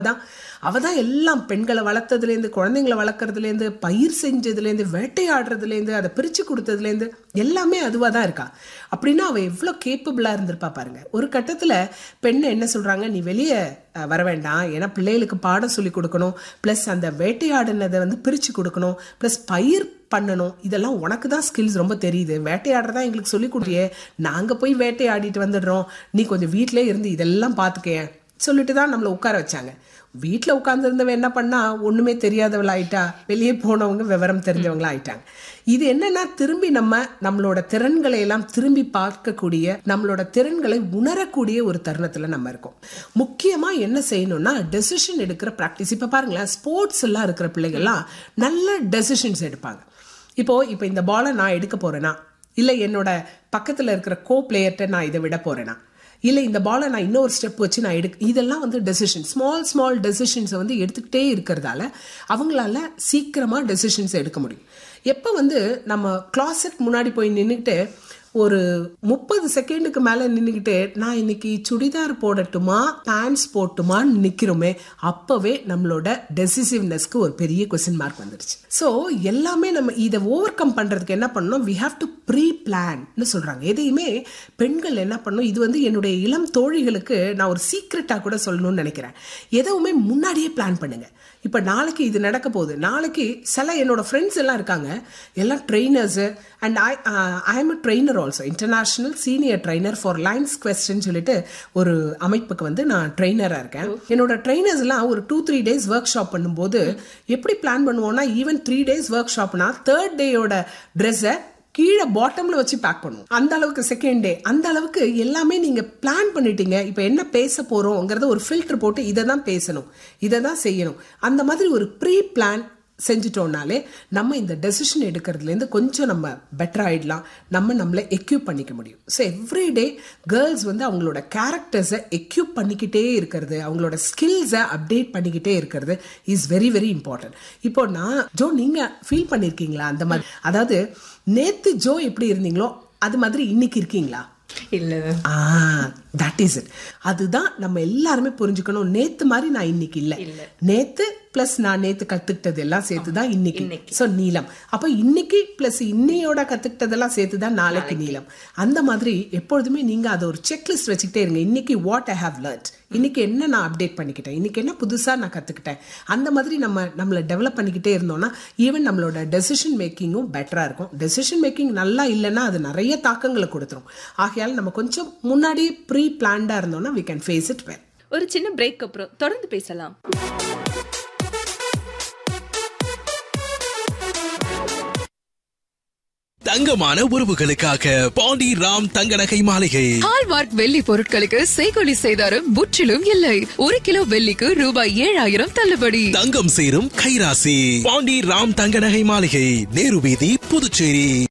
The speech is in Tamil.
தான் அவ தான் எல்லாம் பெண்களை வளர்த்ததுலேருந்து குழந்தைங்களை வளர்க்குறதுலேருந்து பயிர் செஞ்சதுலேருந்து வேட்டையாடுறதுலேருந்து அதை பிரித்து கொடுத்ததுலேருந்து எல்லாமே அதுவாக தான் இருக்கா அப்படின்னா அவள் எவ்வளோ கேப்பபிளாக இருந்திருப்பா பாருங்க ஒரு கட்டத்தில் பெண்ணை என்ன சொல்கிறாங்க நீ வெளியே அஹ், வர வேண்டாம் ஏன்னா பிள்ளைகளுக்கு பாடம் சொல்லி கொடுக்கணும் ப்ளஸ் அந்த வேட்டையாடினதை வந்து பிரித்து கொடுக்கணும் ப்ளஸ் பயிர் பண்ணணும் இதெல்லாம் உனக்கு தான் ஸ்கில்ஸ் ரொம்ப தெரியுது வேட்டையாடுறதா எங்களுக்கு சொல்லி கொடுறியே நாங்கள் போய் வேட்டையாடிட்டு வந்துடுறோம் நீ கொஞ்சம் வீட்டிலே இருந்து இதெல்லாம் பார்த்துக்கேன் சொல்லிட்டு தான் நம்மளை உட்கார வச்சாங்க வீட்டில் உட்காந்துருந்தவன் என்ன பண்ணா ஒன்றுமே தெரியாதவள ஆயிட்டா வெளியே போனவங்க விவரம் தெரிஞ்சவங்களா ஆயிட்டாங்க இது என்னன்னா திரும்பி நம்ம நம்மளோட திறன்களை எல்லாம் திரும்பி பார்க்கக்கூடிய நம்மளோட திறன்களை உணரக்கூடிய ஒரு தருணத்தில் நம்ம இருக்கோம் முக்கியமாக என்ன செய்யணும்னா டெசிஷன் எடுக்கிற ப்ராக்டிஸ் இப்போ பாருங்களேன் ஸ்போர்ட்ஸ் எல்லாம் இருக்கிற பிள்ளைகள்லாம் நல்ல டெசிஷன்ஸ் எடுப்பாங்க இப்போ இப்போ இந்த பாலை நான் எடுக்க போறேனா இல்லை என்னோட பக்கத்தில் இருக்கிற கோ பிளேயர்கிட்ட நான் இதை விட போறேனா இல்லை இந்த பாலை நான் இன்னொரு ஸ்டெப் வச்சு நான் எடுக்க இதெல்லாம் வந்து டெசிஷன் ஸ்மால் ஸ்மால் டெசிஷன்ஸை வந்து எடுத்துக்கிட்டே இருக்கிறதால அவங்களால சீக்கிரமாக டெசிஷன்ஸ் எடுக்க முடியும் எப்போ வந்து நம்ம கிளாசெட் முன்னாடி போய் நின்றுக்கிட்டு ஒரு முப்பது செகண்டுக்கு மேலே நின்றுக்கிட்டு நான் இன்னைக்கு சுடிதார் போடட்டுமா பேண்ட்ஸ் போட்டுமான்னு நிற்கிறோமே அப்போவே நம்மளோட டெசிசிவ்னஸ்க்கு ஒரு பெரிய கொஸ்டின் மார்க் வந்துருச்சு ஸோ எல்லாமே நம்ம இதை ஓவர் கம் பண்ணுறதுக்கு என்ன பண்ணணும் வி ஹாவ் டு ப்ரீ பிளான்னு சொல்கிறாங்க எதையுமே பெண்கள் என்ன பண்ணணும் இது வந்து என்னுடைய இளம் தோழிகளுக்கு நான் ஒரு சீக்ரெட்டாக கூட சொல்லணும்னு நினைக்கிறேன் எதுவுமே முன்னாடியே பிளான் பண்ணுங்க இப்போ நாளைக்கு இது நடக்க போகுது நாளைக்கு சில என்னோட ஃப்ரெண்ட்ஸ் எல்லாம் இருக்காங்க எல்லாம் trainers and I I am a trainer also international senior trainer for Lions question சொல்லிட்டு ஒரு அமைப்புக்கு வந்து நான் ட்ரெயினராக இருக்கேன் என்னோட ட்ரெயினர்ஸ் எல்லாம் ஒரு two three days workshop பண்ணும்போது எப்படி பிளான் பண்ணுவோம்னா ஈவன் த்ரீ டேஸ் ஒர்க் ஷாப்னா தேர்ட் டேயோட ட்ரெஸ்ஸை கீழே பாட்டம்ல வச்சு பேக் பண்ணுவோம் அந்த அளவுக்கு செகண்ட் டே அந்த அளவுக்கு எல்லாமே நீங்க பிளான் பண்ணிட்டீங்க இப்போ என்ன பேச போறோங்கிறத ஒரு ஃபில்டர் போட்டு இதை தான் பேசணும் இதை தான் செய்யணும் அந்த மாதிரி ஒரு ப்ரீ பிளான் செஞ்சுட்டோம்னாலே நம்ம இந்த டெசிஷன் எடுக்கிறதுலேருந்து கொஞ்சம் நம்ம பெட்டர் ஆயிடலாம் நம்ம நம்மளை எக்யூப் பண்ணிக்க முடியும் ஸோ எவ்ரி டே கேர்ள்ஸ் வந்து அவங்களோட கேரக்டர்ஸை எக்யூப் பண்ணிக்கிட்டே இருக்கிறது அவங்களோட ஸ்கில்ஸை அப்டேட் பண்ணிக்கிட்டே இருக்கிறது இஸ் வெரி வெரி இம்பார்ட்டன்ட் இப்போ நான் ஜோ நீங்க ஃபீல் பண்ணியிருக்கீங்களா அந்த மாதிரி அதாவது நேத்து ஜோ எப்படி இருந்தீங்களோ அது மாதிரி இன்னைக்கு இருக்கீங்களா இல்ல ஆ தட் இஸ் இட் அதுதான் நம்ம எல்லாருமே புரிஞ்சுக்கணும் நேத்து மாதிரி நான் இன்னைக்கு இல்ல நேத்து பிளஸ் நான் நேத்து கத்துக்கிட்டது எல்லாம் சேர்த்து தான் இன்னைக்கு சோ நீளம் அப்ப இன்னைக்கு பிளஸ் இன்னையோட கத்துக்கிட்டதெல்லாம் சேர்த்து தான் நாளைக்கு நீளம் அந்த மாதிரி எப்பொழுதுமே நீங்க அதை ஒரு செக்லிஸ்ட் வச்சுக்கிட்டே இருங்க இன்னைக்கு வாட் ஐ ஹவ் லேர்ன்ட் இன்னைக்கு என்ன நான் அப்டேட் பண்ணிக்கிட்டேன் இன்னைக்கு என்ன புதுசா நான் கத்துக்கிட்டேன் அந்த மாதிரி நம்ம நம்மளை டெவலப் பண்ணிக்கிட்டே இருந்தோம்னா ஈவன் நம்மளோட டெசிஷன் மேக்கிங்கும் பெட்டரா இருக்கும் டெசிஷன் மேக்கிங் நல்லா இல்லைன்னா அது நிறைய தாக்கங்களை கொடுத்துரும் ஆகையால் நம்ம கொஞ்சம் முன்னாடியே ப்ரீ பிளான்டா இருந்தோம்னா we can face it well ஒரு சின்ன பிரேக் அப்புறம் தொடர்ந்து பேசலாம் தங்கமான உறவுகளுக்காக பாண்டி ராம் தங்க நகை மாளிகை ஹால்மார்க் வெள்ளி பொருட்களுக்கு செய்கொலி செய்தாரும் முற்றிலும் இல்லை ஒரு கிலோ வெள்ளிக்கு ரூபாய் ஏழாயிரம் தள்ளுபடி தங்கம் சேரும் கைராசி பாண்டி ராம் தங்க நகை மாளிகை நேரு வீதி புதுச்சேரி